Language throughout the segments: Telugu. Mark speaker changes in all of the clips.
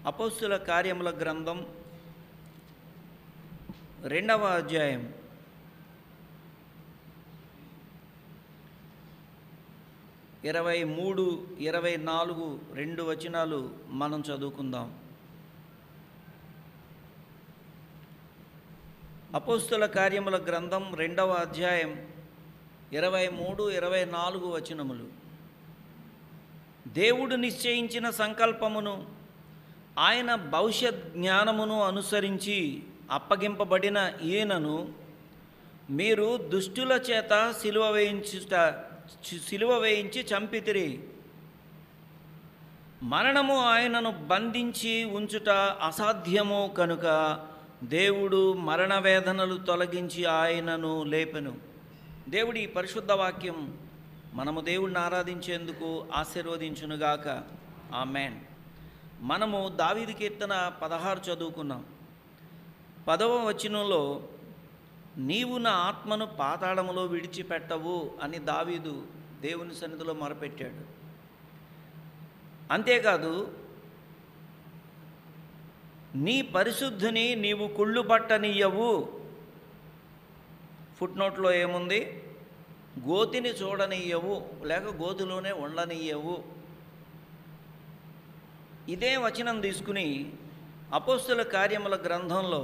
Speaker 1: అపోస్తుల కార్యముల గ్రంథం రెండవ అధ్యాయం ఇరవై మూడు ఇరవై నాలుగు రెండు వచనాలు మనం చదువుకుందాం అపోస్తుల కార్యముల గ్రంథం రెండవ అధ్యాయం ఇరవై మూడు ఇరవై నాలుగు వచనములు దేవుడు నిశ్చయించిన సంకల్పమును ఆయన భవిష్యత్ జ్ఞానమును అనుసరించి అప్పగింపబడిన ఈయనను మీరు దుష్టుల చేత సిలువ వేయించుట సిలువ వేయించి చంపితిరి మరణము ఆయనను బంధించి ఉంచుట అసాధ్యము కనుక దేవుడు మరణ వేదనలు తొలగించి ఆయనను లేపెను దేవుడి పరిశుద్ధ వాక్యం మనము దేవుడిని ఆరాధించేందుకు ఆశీర్వదించునుగాక ఆమెన్ మనము దావీదు కీర్తన పదహారు చదువుకున్నాం పదవ వచనంలో నీవు నా ఆత్మను పాతాళములో విడిచిపెట్టవు అని దావీదు దేవుని సన్నిధిలో మొరపెట్టాడు అంతేకాదు నీ పరిశుద్ధిని నీవు కుళ్ళు పట్టనీయవు ఫుట్ నోట్లో ఏముంది గోతిని చూడనీయవు లేక గోతిలోనే ఉండనీయవు ఇదే వచనం తీసుకుని అపోస్తుల కార్యముల గ్రంథంలో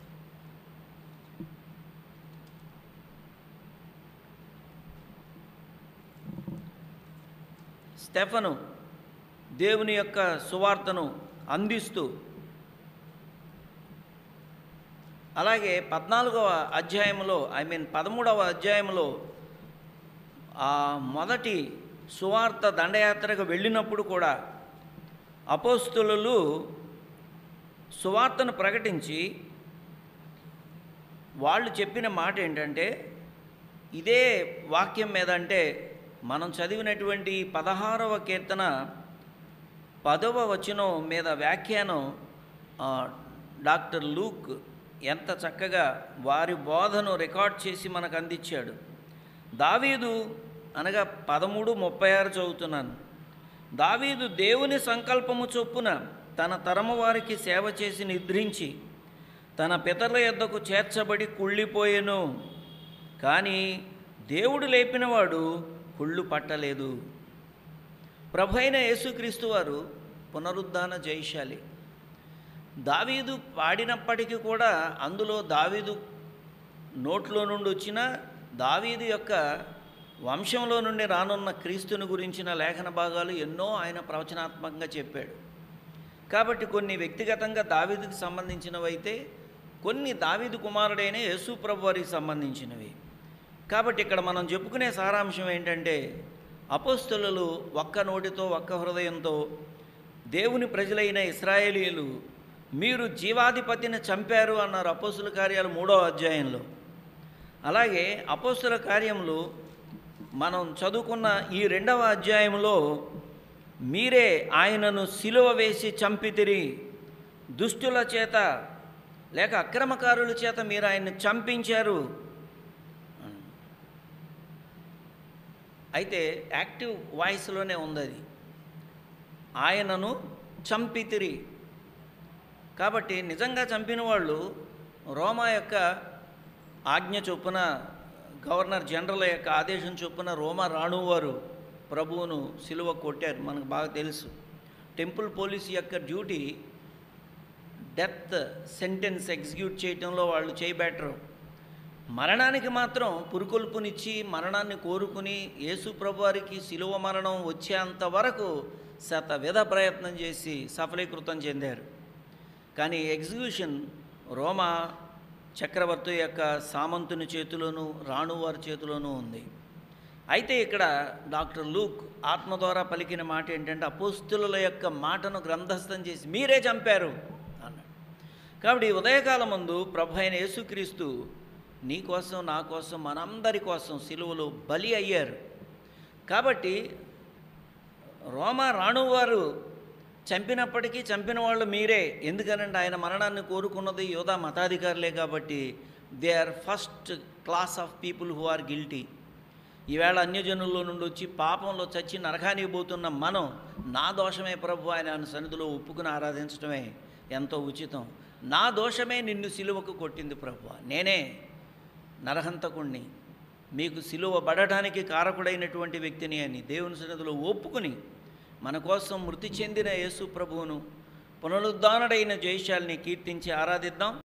Speaker 1: స్టెఫను దేవుని యొక్క సువార్తను అందిస్తూ అలాగే పద్నాలుగవ అధ్యాయంలో ఐ మీన్ పదమూడవ అధ్యాయంలో ఆ మొదటి సువార్త దండయాత్రకు వెళ్ళినప్పుడు కూడా అపోస్తులు సువార్తను ప్రకటించి వాళ్ళు చెప్పిన మాట ఏంటంటే ఇదే వాక్యం మీద అంటే మనం చదివినటువంటి పదహారవ కీర్తన పదవ వచనం మీద వ్యాఖ్యానం ఆ, డాక్టర్ లూక్ ఎంత చక్కగా వారి బోధను రికార్డ్ చేసి మనకు అందించాడు దావీదు అనగా పదమూడు ముప్పై ఆరు చదువుతున్నాను దావీదు దేవుని సంకల్పము చొప్పున తన తరము వారికి సేవ చేసి నిద్రించి తన పితరుల యొద్దకు చేర్చబడి కుళ్ళిపోయెను కానీ దేవుడు లేపినవాడు కుళ్ళు పట్టలేదు ప్రభు అయిన యేసుక్రీస్తు వారు పునరుద్ధాన జయశాలి దావీదు పాడినప్పటికీ కూడా అందులో దావీదు నోట్లో నుండి వచ్చిన దావీదు యొక్క వంశంలో నుండి రానున్న క్రీస్తుని గురించిన లేఖన భాగాలు ఎన్నో ఆయన ప్రవచనాత్మకంగా చెప్పాడు కాబట్టి కొన్ని వ్యక్తిగతంగా దావీదుకి సంబంధించినవైతే కొన్ని దావీదు కుమారుడైన యేసు ప్రభు వారికి సంబంధించినవి కాబట్టి ఇక్కడ మనం చెప్పుకునే సారాంశం ఏంటంటే అపోస్తలు ఒక్క నోటితో ఒక్క హృదయంతో దేవుని ప్రజలైన ఇస్రాయేలీలు మీరు జీవాధిపతిని చంపారు అన్నారు అపోస్తుల కార్యాలు మూడో అధ్యాయంలో అలాగే అపోస్తుల కార్యములు మనం చదువుకున్న ఈ రెండవ అధ్యాయంలో మీరే ఆయనను సిలువ వేసి చంపితిరి దుష్టుల చేత లేక అక్రమకారుల చేత మీరు ఆయన్ని చంపించారు అయితే యాక్టివ్ వాయిస్లోనే ఉంది అది ఆయనను చంపితిరి కాబట్టి నిజంగా చంపిన వాళ్ళు రోమా యొక్క ఆజ్ఞ చొప్పున గవర్నర్ జనరల్ యొక్క ఆదేశం చొప్పున రోమా రాణువారు ప్రభువును సిలువ కొట్టారు మనకు బాగా తెలుసు టెంపుల్ పోలీస్ యొక్క డ్యూటీ డెత్ సెంటెన్స్ ఎగ్జిక్యూట్ చేయటంలో వాళ్ళు చేయబెట్టరు మరణానికి మాత్రం పురుకొల్పునిచ్చి మరణాన్ని కోరుకుని యేసు ప్రభువారికి శిలువ మరణం వచ్చేంత వరకు శత విధ ప్రయత్నం చేసి సఫలీకృతం చెందారు కానీ ఎగ్జిక్యూషన్ రోమా చక్రవర్తి యొక్క సామంతుని చేతిలోనూ రాణువారి చేతిలోనూ ఉంది అయితే ఇక్కడ డాక్టర్ లూక్ ఆత్మ ద్వారా పలికిన మాట ఏంటంటే అపోస్తుల యొక్క మాటను గ్రంథస్థం చేసి మీరే చంపారు అన్నాడు కాబట్టి ఈ ఉదయకాలం ముందు ప్రభు అయిన యేసుక్రీస్తు నీ కోసం నా కోసం మనందరి కోసం సిలువలో బలి అయ్యారు కాబట్టి రోమా రాణువారు చంపినప్పటికీ చంపిన వాళ్ళు మీరే ఎందుకనంటే ఆయన మరణాన్ని కోరుకున్నది యోధా మతాధికారులే కాబట్టి they are first class of people who are guilty ఈవేళ అన్యజనుల్లో నుండి వచ్చి పాపంలో చచ్చి నరకానికి పోతున్న మనం నా దోషమే ప్రభు ఆయన సన్నిధిలో ఒప్పుకుని ఆరాధించడమే ఎంతో ఉచితం నా దోషమే నిన్ను సిలువకు కొట్టింది ప్రభు నేనే నరహంతకుణ్ణి మీకు సిలువ పడటానికి కారకుడైనటువంటి వ్యక్తిని అని దేవుని సన్నిధిలో ఒప్పుకుని మన కోసం మృతి చెందిన యేసు ప్రభువును పునరుద్ధానుడైన జయశాలిని కీర్తించి ఆరాధిద్దాం